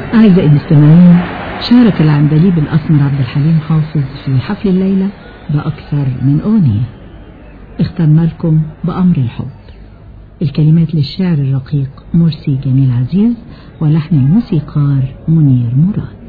أعزائي المستمعين شارك العندليب الأسمر عبد الحليم حافظ في حفل الليلة بأكثر من أغنية اخترنا لكم بأمر الحب الكلمات للشاعر الرقيق مرسي جميل عزيز ولحن الموسيقار منير مراد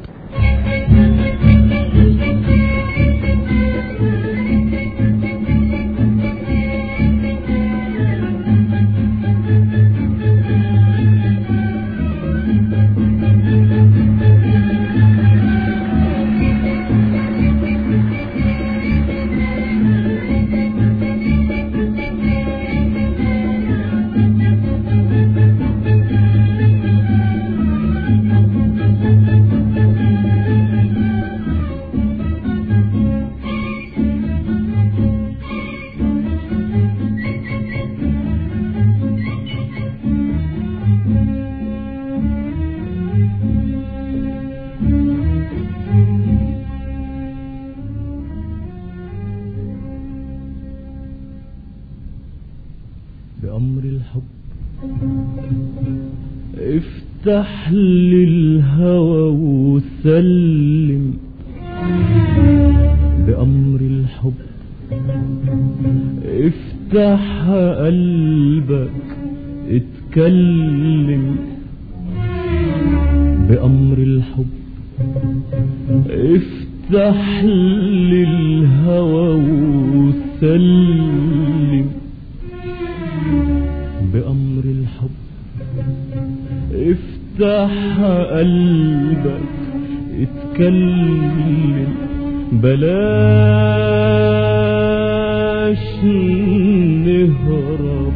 بأمر الحب افتح للهوى وسلم بأمر الحب افتح قلبك اتكلم بأمر الحب افتح للهوى وسلم بأمر الحب افتح قلبك اتكلم بلاش نهرب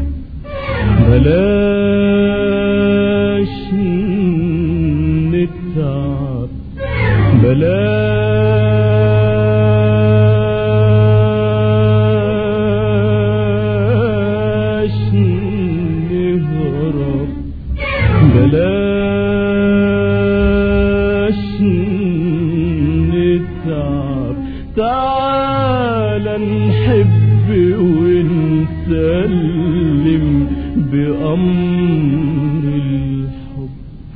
بلاش نتعب بلاش نهرب بلاش نتعب تعال نحب ونسلم بأمر الحب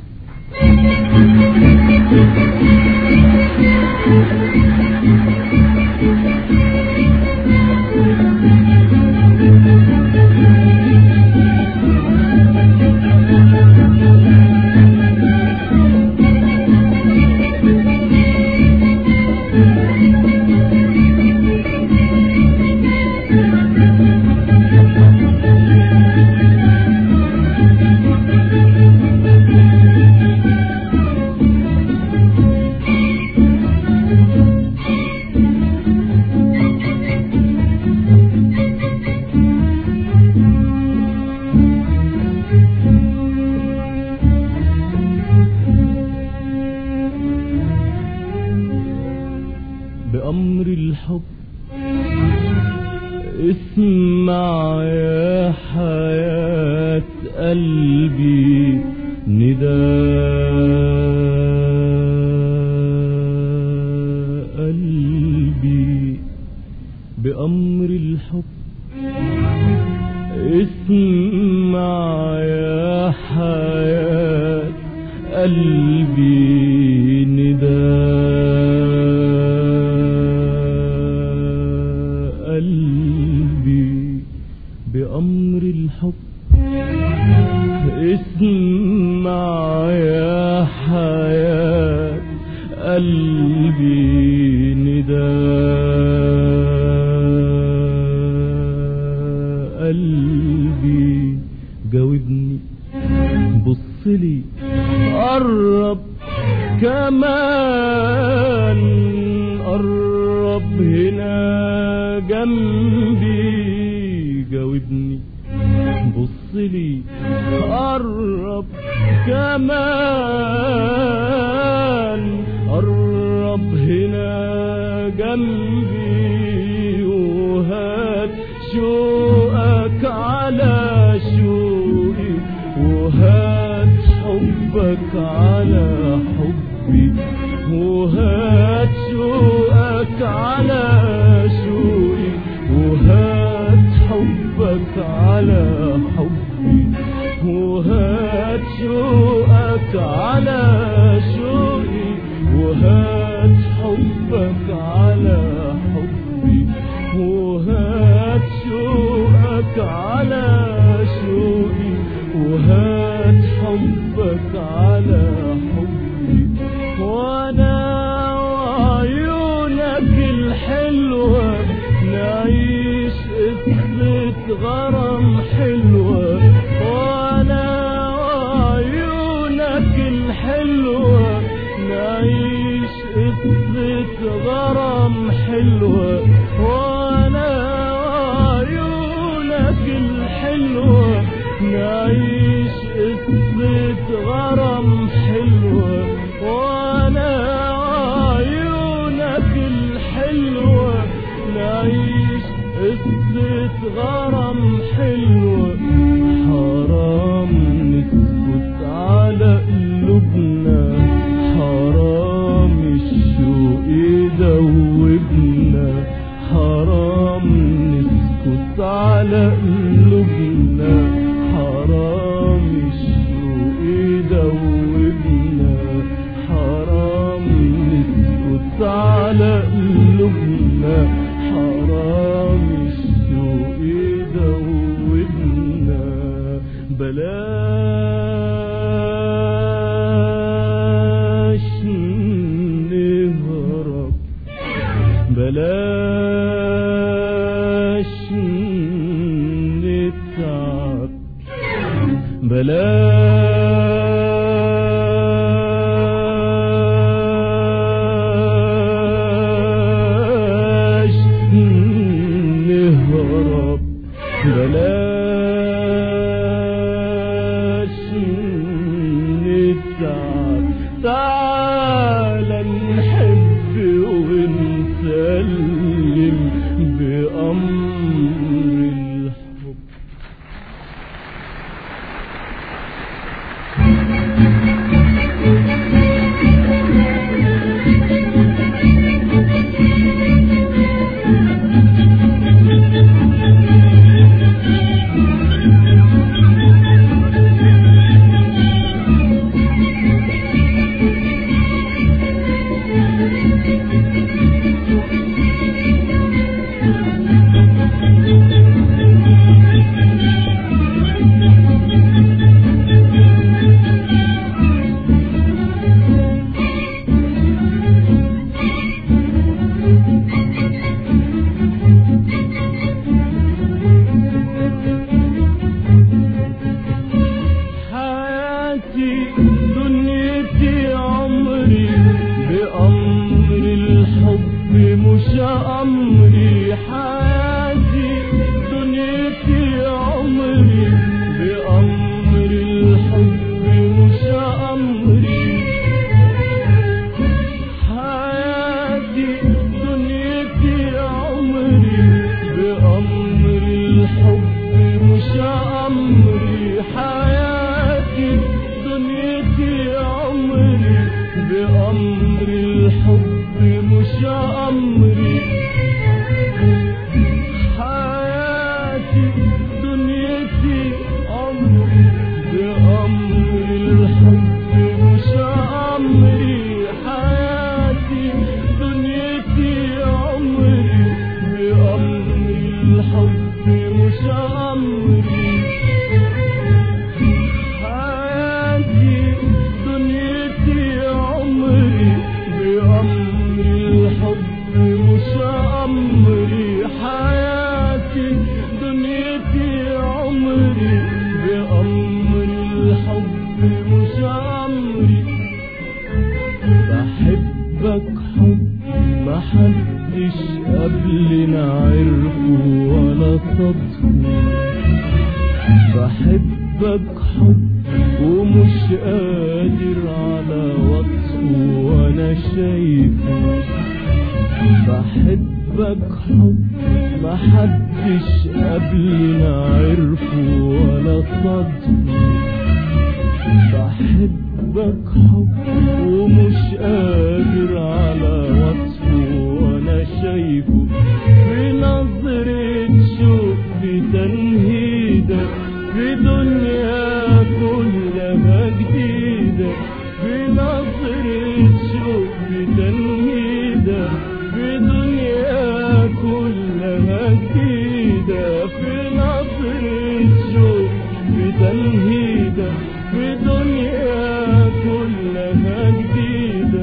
بأمر الحب اسمع يا حياة قلبي نداء قلبي بأمر الحب اسمع يا حياة قلبي نداء قلبي بأمر الحب اسمع يا حياة قلبي نداء قلبي جاوبني بصلي قرب كمان قرب هنا جنبي جاوبني بصلي قرب كمان قرب هنا جنبي وهات شوقك على شوقي وهات حبك على حبي وهات شوقك على شوقي وهات حبك على حبي وهات شوقك على شوقي وهات حبك على حبي وهات شوقك على شوقي وهات حبك على حبي وانا وعيونك الحلوة نعيش قصة غرام حلوة وانا وعيونك الحلوة نعيش قصة غرام حلوة وانا وعيونك الحلوة نعيش قصة غرام حلوة وانا وعيونك الحلوة نعيش قصة غرام حلوة حرام نسكت على قلوبنا حرام الشوق يدوبنا حرام نسكت على قلوبنا حرام الشوق يدوبنا حرام نسكت على قلوبنا حرام الشوق يدوبنا بلاش نهرب بلاش نتعب بلاش نهرب بلاش نتعب تعال نحب ونسلم بأمر الحب حياتي دنيتي عمري بأمر الحب مش أمري حياتي دنيتي عمري بأمر الحب مش أمري حياتي دنيتي عمري بأمر الحب مش أمري حياتي دنيتي عمري بأمر الحب مش أمري حياتي دنيتي عمري بأمر الحب مش أمري حياتي دنيتي عمري بأمر الحب مش أمري حياتي دنيتي عمري بأمر الحب مش أمري حياتي دنيتي عمري بأمر الحب مش أمري بحبك حب ما حدش قبلنا عرفه ولا صدفه بحبك حب ومش قادر على وصفه وانا شايفه بحبك حب ما حدش قبلنا عرفه ولا صدفه بحبك حب ومش قادر على وصفه وانا شايفه في نظرة شوق في تنهيدك في دنيا كلها جديدة في نظرة في دنيا كلها جديدة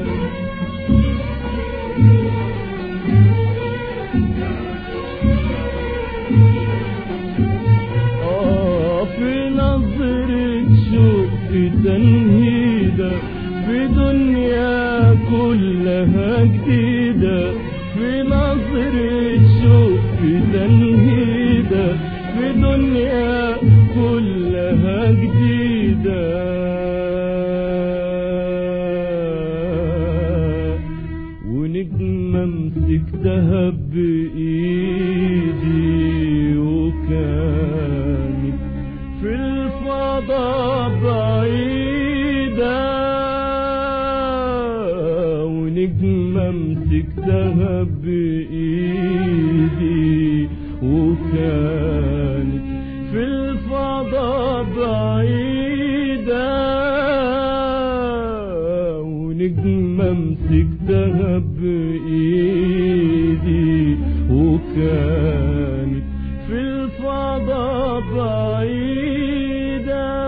آه في نظرة شوق في تنهيدة في دنيا كلها جديدة في نظرة شوق في تنهيدة في دنيا كلها جديدة ونجمة مسكتها بإيدي وكانت في الفضاء بعيدة ونجمة مسكتها بإيدي وكانت في الفضاء بعيدة ونجمة مسكتها بإيدي وكانت في الفضاء بعيدة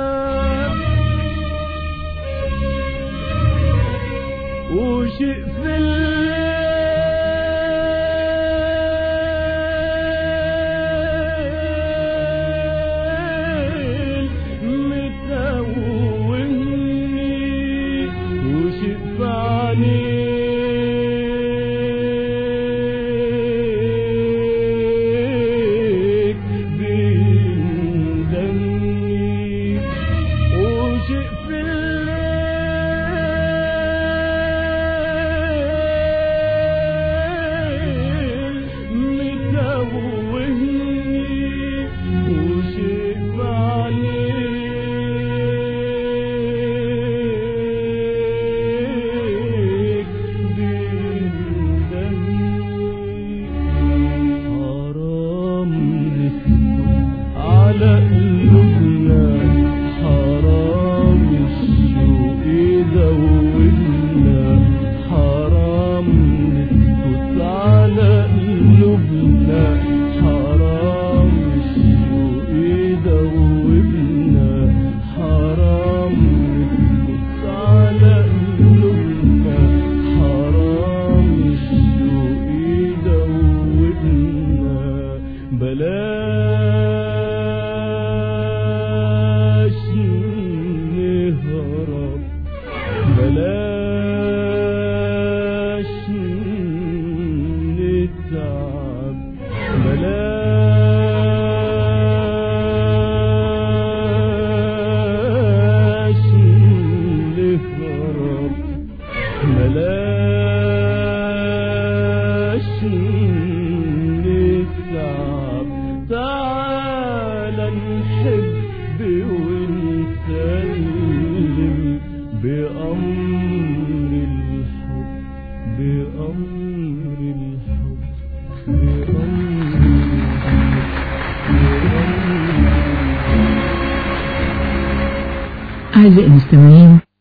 وشيء في الليل متوهني وشيء في عينيك بيندمني وشيء في الليل متوهني وشيء في عينيك بيندمني حرام نسكت على قلوبنا حرام الشوق يدوبنا حرام نسكت على قلوبنا حرام الشوق يدوبنا حرام نسكت على قلوبنا حرام الشوق يدوبنا بلاش نهرب بلاش نتعب بلاش نهرب بلاش نتعب تعال نحب ونسلم بأمر الحب بأمر الحب بأمر الحب أعزائي المستمعين